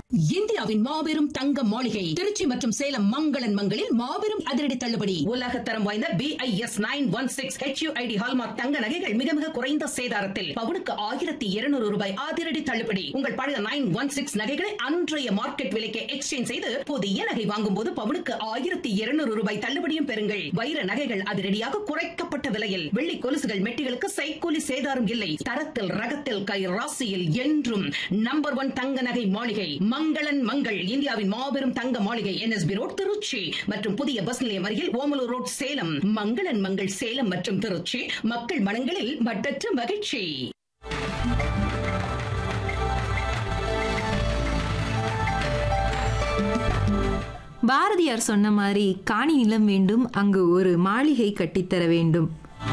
இந்தியாவின் மாபெரும் தங்க மாளிகை திருச்சி மற்றும் சேலம் மங்களன் மங்களில் மாபெரும் அதிரடி தள்ளுபடி உலக தரம் வாய்ந்த B I S nine one six HUID hallmark தங்க நகைகள் மிக மிக குறைந்த சேதாரத்தில் பவுனுக்கு ஆயிரத்தி இருநூறு ரூபாய் அதிரடி தள்ளுபடி உங்கள் பழைய நைன் ஒன் சிக்ஸ் நகைகளை அன்றைய மார்க்கெட் விலைக்கு எக்ஸ்சேஞ்ச் செய்து புதிய நகை வாங்கும் போது பவுனுக்கு ஆயிரத்தி இருநூறு ரூபாய் தள்ளுபடியும் பெறுங்கள் வைர நகைகள் அதிரடியாக குறைக்கப்பட்ட விலையில் வெள்ளி கொலுசுகள் மெட்டிகளுக்கு சைக்கூலி சேதாரம் இல்லை தரத்தில் ரகத்தில் கை ராசியில் என்றும் நம்பர் ஒன் தங்க நகை மாளிகை மங்களன் மங்கள் இந்தியாவின் மாபெரும் தங்க மாளிகை என்எஸ்பி ரோட் திருச்சி மற்றும் புதிய பஸ் நிலையம் அருகில் ஓமலூர் ரோட் சேலம் மங்களன் மங்கள் சேலம் மற்றும் திருச்சி மக்கள் மனங்களில் மட்டற்ற மகிழ்ச்சி பாரதியார் சொன்ன மாதிரி காணி நிலம் வேண்டும் அங்கு ஒரு மாளிகை கட்டித்தர வேண்டும்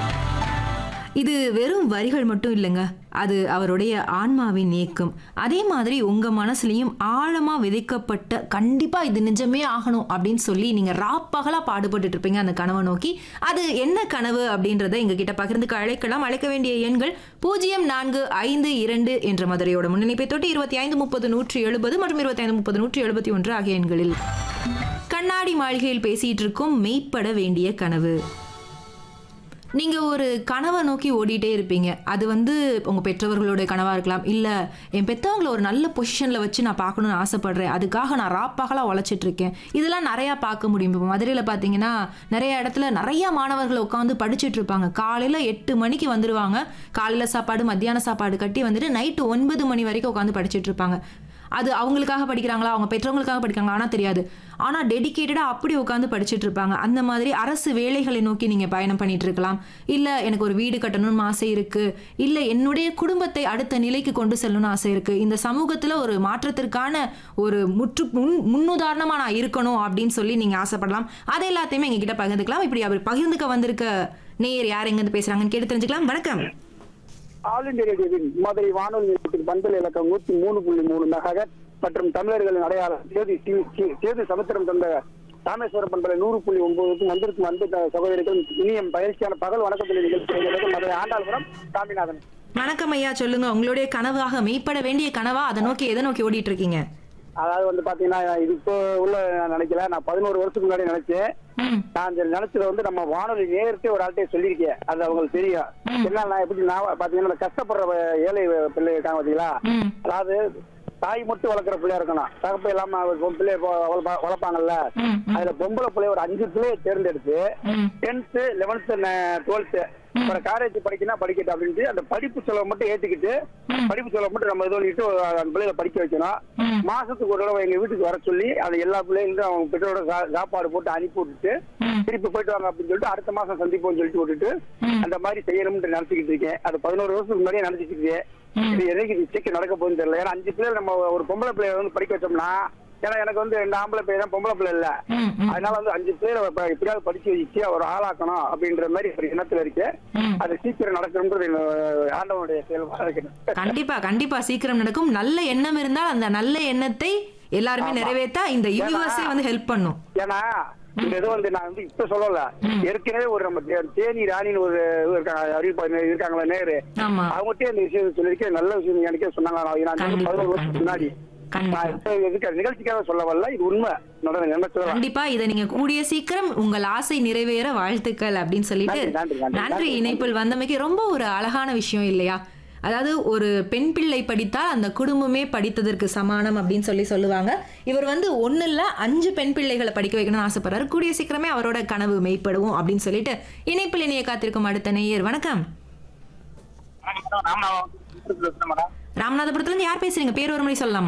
இது வெறும் வரிகள் மட்டும் இல்லைங்க அது அவருடைய ஆன்மாவின் இயக்கம் அதே மாதிரி உங்க மனசுலயும் ஆழமா விதைக்கப்பட்ட கண்டிப்பா இது நிஜமே ஆகணும் அப்படின்னு சொல்லி நீங்க ராப்பகலா பாடுபட்டுட்டு இருப்பீங்க அந்த கனவை நோக்கி அது என்ன கனவு அப்படின்றத எங்க கிட்ட பகிர்ந்துக்க அழைக்கலாம் அழைக்க வேண்டிய எண்கள் பூஜ்ஜியம் நான்கு ஐந்து இரண்டு என்ற மதுரையோட முன்னிலைப்பை தொட்டு இருபத்தி ஐந்து முப்பது நூற்றி எழுபது மற்றும் இருபத்தி ஐந்து முப்பது நூற்றி எழுபத்தி ஒன்று ஆகிய எண்களில் கண்ணாடி மாளிகையில் பேசிட்டு இருக்கும் மெய்ப்பட வேண்டிய கனவு நீங்க ஒரு கனவை நோக்கி ஓடிட்டே இருப்பீங்க அது வந்து உங்க பெற்றவர்களோட கனவா இருக்கலாம் இல்ல என் பெற்றவங்களை ஒரு நல்ல பொசிஷன்ல வச்சு நான் பார்க்கணும்னு ஆசைப்படுறேன் அதுக்காக நான் ராப்பகலா உழைச்சிட்டு இருக்கேன் இதெல்லாம் நிறைய பார்க்க முடியும் இப்போ மதுரையில பாத்தீங்கன்னா நிறைய இடத்துல நிறைய மாணவர்கள் உட்காந்து படிச்சுட்டு இருப்பாங்க காலையில எட்டு மணிக்கு வந்துருவாங்க காலையில சாப்பாடு மத்தியான சாப்பாடு கட்டி வந்துட்டு நைட்டு ஒன்பது மணி வரைக்கும் உட்காந்து படிச்சுட்டு இருப்பாங்க அது அவங்களுக்காக படிக்கிறாங்களா அவங்க பெற்றவங்களுக்காக படிக்கிறாங்களா ஆனால் தெரியாது ஆனால் டெடிக்கேட்டடாக அப்படி உட்காந்து படிச்சுட்டு இருப்பாங்க அந்த மாதிரி அரசு வேலைகளை நோக்கி நீங்கள் பயணம் பண்ணிட்டு இருக்கலாம் இல்லை எனக்கு ஒரு வீடு கட்டணும்னு ஆசை இருக்குது இல்லை என்னுடைய குடும்பத்தை அடுத்த நிலைக்கு கொண்டு செல்லணும்னு ஆசை இருக்குது இந்த சமூகத்தில் ஒரு மாற்றத்திற்கான ஒரு முற்று முன் முன்னுதாரணமாக நான் இருக்கணும் அப்படின்னு சொல்லி நீங்கள் ஆசைப்படலாம் அது எல்லாத்தையுமே எங்ககிட்ட பகிர்ந்துக்கலாம் இப்படி அவர் பகிர்ந்துக்க வந்திருக்க நேயர் யார் எங்கேருந்து பேசுகிறாங்கன்னு கேட்டு தெரிஞ்சுக்கலாம் வணக்கம் ஆல் இந்தியா ரேடியோவின் மதுரை வானொலி நிலையத்தின் பண்பலை இலக்கம் நூத்தி மூணு புள்ளி மூணு மெகாஹெட் மற்றும் தமிழர்களின் அடையாளம் சேது சி- சி- சேது சமுத்திரம் தந்த ராமேஸ்வரம் பண்பலை நூறு புள்ளி ஒன்பதுக்கும் வந்திருக்கும் அன்பு த- சகோதரிகள் இனிய பயிற்சியான பகல் வணக்கத்தில் நிகழ்ச்சி மதுரை ஆண்டாள்புரம் சாமிநாதன் வணக்கம் ஐயா சொல்லுங்க உங்களுடைய கனவாக மெய்ப்பட வேண்டிய கனவா அதை நோக்கி எதை நோக்கி ஓடிட்டு இருக்கீங்க அதாவது வந்து பாத்தீங்கன்னா இது இப்போ உள்ள நான் நினைக்கல நான் பதினோரு வருஷத்துக்கு முன்னாடி நினைச்சேன் ம் நான் இந்த நினைச்சதை வந்து நம்ம வானொலி நேரத்தை ஒரு ஆள்கிட்ட சொல்லியிருக்கேன் அது அவங்களுக்கு தெரியும் என்ன நான் எப்படி நான் பாத்தீங்கன்னா இந்த கஷ்டப்படுற வ- ஏழை வ- பிள்ளை இருக்காங்க பாத்தீங்களா ம் அதாவது தாய் மட்டும் வளர்க்குற பிள்ளையா இருக்கணும் தகப்ப இல்லாம அவர் பிள்ளைய பொ- வளர்ப்பா- வளர்ப்பாங்கல்ல ம் ம் அதுல பொம்பளை பிள்ளைய ஒரு அஞ்சு பிள்ளைய தேர்ந்தெடுத்து ம் டென்த்து லெவன்த்து டுவெல்த்து அப்புறம் காலேஜ் படிக்கணும் படிக்கட்டும் அப்படின்ட்டு அந்த படிப்பு செலவை மட்டும் ஏத்துக்கிட்டு படிப்பு செலவை மட்டும் நம்ம இது பண்ணிட்டு அந்த பிள்ளைகளை படிக்க வைக்கணும் ம். மாசத்துக்கு ஒரு தடவை எங்க வீட்டுக்கு வர சொல்லி அது எல்லா பிள்ளைங்களும் அவங்க பெற்றோட சா- சாப்பாடு போட்டு அனுப்பி விட்டுட்டு ம். திருப்பி போயிட்டு வாங்க அப்படின்னு சொல்லிட்டு அடுத்த மாசம் சந்திப்போம்னு சொல்லிட்டு விட்டுட்டு அந்த மாதிரி செய்யணும்னு நினைச்சுக்கிட்டு இருக்கேன் அது பதினோரு வருஷத்துக்கு முன்னாடியே நினைச்சிட்டு இருக்கேன் இது என்னைக்கு இது சீக்கிரம் நடக்க போகுதுன்னு தெரியல ஏன்னா அஞ்சு பிள்ளைகள் நம்ம ஒரு பொம்பளை பிள்ளைய வந்து படிக்க வச்சோம்னா ஏன்னா எனக்கு வந்து ரெண்டு ஆம்பளை பிள்ளை தான் பொம்பளை பிள்ளை இல்ல ம் ம் அதனால வந்து அஞ்சு பேரை இப்ப எப்படியாவது படிச்சு வச்சு ஒரு ஆளாக்கணும் அப்படின்ற மாதிரி ஒரு எண்ணத்துல இருக்கு ம். அது சீக்கிரம் நடக்கணுன்றது என்னோட ஆண்டவனுடைய செயல்பாடு இருக்கு கண்டிப்பா கண்டிப்பா சீக்கிரம் நடக்கும் நல்ல எண்ணம் இருந்தால் அந்த நல்ல எண்ணத்தை எல்லாருமே நிறைவேற்றா இந்த யூனிவர்ஸே வந்து ஹெல்ப் பண்ணும் ஏன்னா இந்த இது வந்து நான் வந்து இப்ப சொல்லல ஏற்கனவே ஒரு நம்ம தே- தேனி ராணின்னு ஒரு இது இருக்காங்க அறிவிப்பா இருக்காங்களா நேரு ஆமா அவங்ககிட்ட இந்த விஷயம் சொல்லியிருக்கேன் நல்ல விஷயம் எனக்கே சொன்னாங்க நான் நான் கண்டிப்பா. பதினோரு வருஷத்துக்கு முன்னாடி கண்டிப்பா. நான் இப்ப இதுக்கு நிகழ்ச்சிக்காக சொல்ல வரல இது உண்மை என்னோட என்ன சொல்லலாம் கண்டிப்பா இதை நீங்க கூடிய சீக்கிரம் உங்கள் ஆசை நிறைவேற வாழ்த்துக்கள் அப்படின்னு சொல்லிட்டு நன்றி, நன்றி, நன்றி, நன்றி நன்றி. இணைப்பில் வந்தமைக்கு ரொம்ப ஒரு அழகான விஷயம் இல்லையா அதாவது ஒரு பெண் பிள்ளை படித்தால் அந்த குடும்பமே படித்ததற்கு சமானம் அப்படின்னு சொல்லி சொல்லுவாங்க இவர் வந்து ஒண்ணு இல்ல அஞ்சு பெண் பிள்ளைகளை படிக்க வைக்கணும்னு ஆசைப்படுறாரு கூடிய சீக்கிரமே அவரோட கனவு மெய்ப்படுவோம் அப்படின்னு சொல்லிட்டு இணைப்பில் இணைய காத்திருக்கும் அடுத்த நேயர் வணக்கம் ராமநாதபுரத்துல இருந்து யார் பேசுறீங்க பேர் ஒரு முறை சொல்லலாமா